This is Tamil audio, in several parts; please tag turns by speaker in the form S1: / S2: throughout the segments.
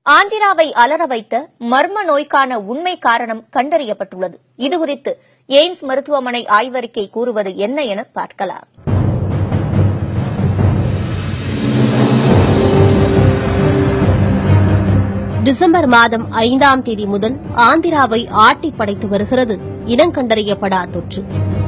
S1: ஆந்திராவை அலற வைத்த மர்ம நோய்க்கான உண்மை காரணம் கண்டறியப்பட்டுள்ளது இதுகுறித்து எய்ம்ஸ் மருத்துவமனை ஆய்வறிக்கை கூறுவது என்ன என பார்க்கலாம்
S2: டிசம்பர் மாதம் ஐந்தாம் தேதி முதல் ஆந்திராவை ஆட்டி படைத்து வருகிறது இனங்கண்டறியப்படா தொற்று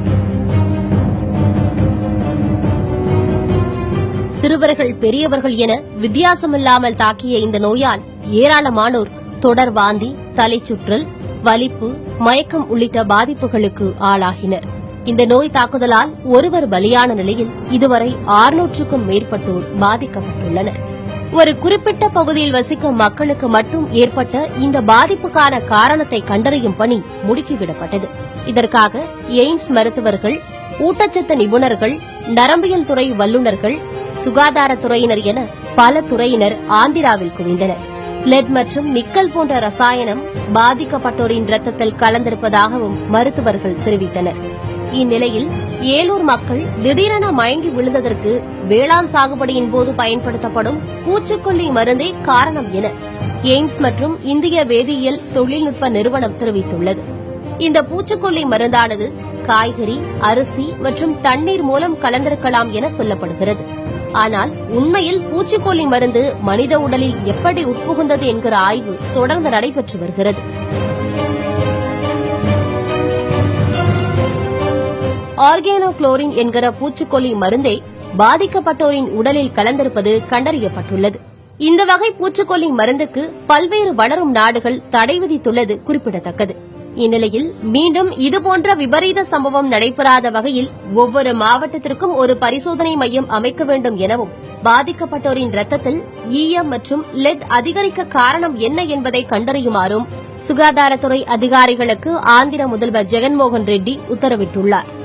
S2: சிறுவர்கள் பெரியவர்கள் என வித்தியாசமில்லாமல் தாக்கிய இந்த நோயால் ஏராளமானோர் தொடர் வாந்தி தலைச்சுற்றல் வலிப்பு மயக்கம் உள்ளிட்ட பாதிப்புகளுக்கு ஆளாகினர் இந்த நோய் தாக்குதலால் ஒருவர் பலியான நிலையில் இதுவரை ஆறுநூற்றுக்கும் மேற்பட்டோர் பாதிக்கப்பட்டுள்ளனர் ஒரு குறிப்பிட்ட பகுதியில் வசிக்கும் மக்களுக்கு மட்டும் ஏற்பட்ட இந்த பாதிப்புக்கான காரணத்தை கண்டறியும் பணி முடுக்கிவிடப்பட்டது இதற்காக எய்ம்ஸ் மருத்துவர்கள் ஊட்டச்சத்து நிபுணர்கள் நரம்பியல் துறை வல்லுநர்கள் சுகாதாரத்துறையினர் என பல துறையினர் ஆந்திராவில் குவிந்தனர் லெட் மற்றும் நிக்கல் போன்ற ரசாயனம் பாதிக்கப்பட்டோரின் ரத்தத்தில் கலந்திருப்பதாகவும் மருத்துவர்கள் தெரிவித்தனர் இந்நிலையில் ஏலூர் மக்கள் திடீரென மயங்கி விழுந்ததற்கு வேளாண் சாகுபடியின் போது பயன்படுத்தப்படும் பூச்சிக்கொல்லி மருந்தே காரணம் என எய்ம்ஸ் மற்றும் இந்திய வேதியியல் தொழில்நுட்ப நிறுவனம் தெரிவித்துள்ளது இந்த பூச்சிக்கொல்லி மருந்தானது காய்கறி அரிசி மற்றும் தண்ணீர் மூலம் கலந்திருக்கலாம் என சொல்லப்படுகிறது ஆனால் உண்மையில் பூச்சிக்கொல்லி மருந்து மனித உடலில் எப்படி உட்புகுந்தது என்கிற ஆய்வு தொடர்ந்து நடைபெற்று வருகிறது ஆர்கேனோகுளோரின் என்கிற பூச்சிக்கொல்லி மருந்தே பாதிக்கப்பட்டோரின் உடலில் கலந்திருப்பது கண்டறியப்பட்டுள்ளது இந்த வகை பூச்சிக்கொல்லி மருந்துக்கு பல்வேறு வளரும் நாடுகள் தடை விதித்துள்ளது குறிப்பிடத்தக்கது இந்நிலையில் மீண்டும் இதுபோன்ற விபரீத சம்பவம் நடைபெறாத வகையில் ஒவ்வொரு மாவட்டத்திற்கும் ஒரு பரிசோதனை மையம் அமைக்க வேண்டும் எனவும் பாதிக்கப்பட்டோரின் ரத்தத்தில் ஈயம் மற்றும் லெட் அதிகரிக்க காரணம் என்ன என்பதை கண்டறியுமாறும் சுகாதாரத்துறை அதிகாரிகளுக்கு ஆந்திர முதல்வர் ஜெகன்மோகன் ரெட்டி உத்தரவிட்டுள்ளார்